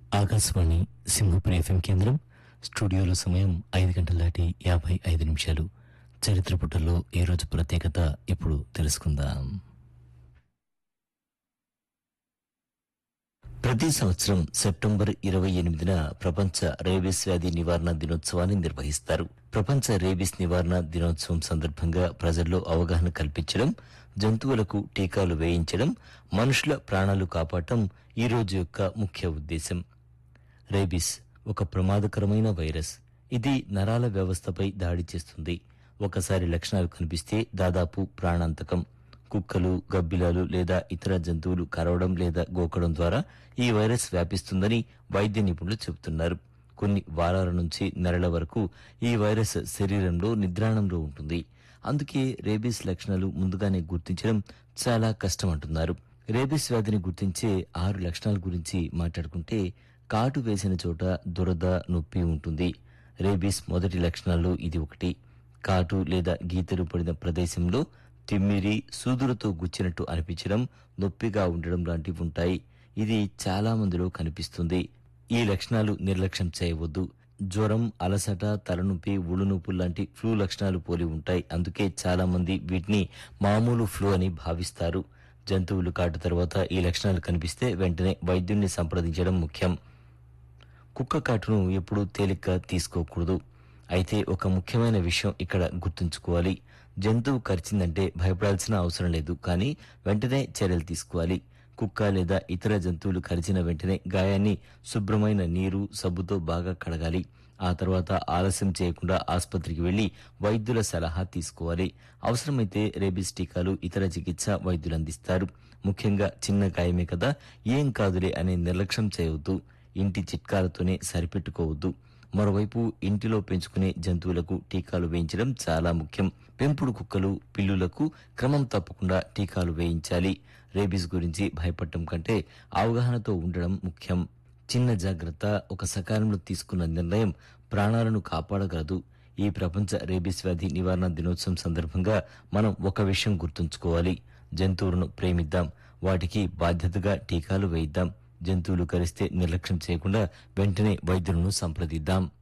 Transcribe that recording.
Akashvani Simhapuri FM కేంద్రం స్టూడియోలో సమయం ఐదు గంటల దాటి యాభై ఐదు నిమిషాలు చరిత్ర పుటల్లో ఈ రోజు ప్రత్యేకత ఇప్పుడు తెలుసుకుందాం ప్రతి సంవత్సరం సెప్టెంబర్ ఇరవై ఎనిమిదిన ప్రపంచ రేబీస్ వ్యాధి నివారణ దినోత్సవాన్ని నిర్వహిస్తారు ప్రపంచ రేబీస్ నివారణ దినోత్సవం సందర్భంగా ప్రజల్లో అవగాహన కల్పించడం జంతువులకు టీకాలు వేయించడం మనుషుల ప్రాణాలు కాపాడటం ఈ రోజు యొక్క ముఖ్య ఉద్దేశం రేబిస్ ఒక ప్రమాదకరమైన వైరస్ ఇది నరాల వ్యవస్థపై దాడి చేస్తుంది ఒకసారి లక్షణాలు కనిపిస్తే దాదాపు ప్రాణాంతకం కుక్కలు గబ్బిలాలు లేదా ఇతర జంతువులు కరవడం లేదా గోకడం ద్వారా ఈ వైరస్ వ్యాపిస్తుందని వైద్య నిపుణులు చెబుతున్నారు కొన్ని వారాల నుంచి నెలల వరకు ఈ వైరస్ శరీరంలో నిద్రాణంలో ఉంటుంది అందుకే రేబీస్ లక్షణాలు ముందుగానే గుర్తించడం చాలా కష్టం అంటున్నారు రేబీస్ వ్యాధిని గుర్తించే ఆరు లక్షణాల గురించి మాట్లాడుకుంటే కాటు వేసిన చోట దురద నొప్పి ఉంటుంది రేబీస్ మొదటి లక్షణాల్లో ఇది ఒకటి కాటు లేదా గీతలు పడిన ప్రదేశంలో తిమ్మిరి సూదులతో గుచ్చినట్టు అనిపించడం నొప్పిగా ఉండడం లాంటివి ఉంటాయి ఇది చాలా మందిలో కనిపిస్తుంది ఈ లక్షణాలు నిర్లక్ష్యం చేయవద్దు జ్వరం అలసట తలనొప్పి ఒళ్ళు నొప్పులు లాంటి ఫ్లూ లక్షణాలు పోలి ఉంటాయి అందుకే చాలా మంది వీటిని మామూలు ఫ్లూ అని భావిస్తారు జంతువులు కాటు తర్వాత ఈ లక్షణాలు కనిపిస్తే వెంటనే వైద్యుణ్ణి సంప్రదించడం ముఖ్యం కుక్క కాటును ఎప్పుడూ తేలిగ్గా తీసుకోకూడదు అయితే ఒక ముఖ్యమైన విషయం ఇక్కడ గుర్తుంచుకోవాలి జంతువు కరిచిందంటే భయపడాల్సిన అవసరం లేదు కానీ వెంటనే చర్యలు తీసుకోవాలి కుక్క లేదా ఇతర జంతువులు కరిచిన వెంటనే గాయాన్ని శుభ్రమైన నీరు సబ్బుతో బాగా కడగాలి ఆ తర్వాత ఆలస్యం చేయకుండా ఆసుపత్రికి వెళ్లి వైద్యుల సలహా తీసుకోవాలి అవసరమైతే రేబీస్ టీకాలు ఇతర చికిత్స వైద్యులు అందిస్తారు ముఖ్యంగా చిన్న గాయమే కదా ఏం కాదులే అనే నిర్లక్ష్యం చేయవద్దు ఇంటి చిట్కాలతోనే సరిపెట్టుకోవద్దు మరోవైపు ఇంటిలో పెంచుకునే జంతువులకు టీకాలు వేయించడం చాలా ముఖ్యం పెంపుడు కుక్కలు పిల్లులకు క్రమం తప్పకుండా టీకాలు వేయించాలి రేబీస్ గురించి భయపడటం కంటే అవగాహనతో ఉండడం ముఖ్యం చిన్న జాగ్రత్త ఒక సకాలంలో తీసుకున్న నిర్ణయం ప్రాణాలను కాపాడగలదు ఈ ప్రపంచ రేబీస్ వ్యాధి నివారణ దినోత్సవం సందర్భంగా మనం ఒక విషయం గుర్తుంచుకోవాలి జంతువులను ప్రేమిద్దాం వాటికి బాధ్యతగా టీకాలు వేయిద్దాం జంతువులు కరిస్తే నిర్లక్ష్యం చేయకుండా వెంటనే వైద్యులను సంప్రదిద్దాం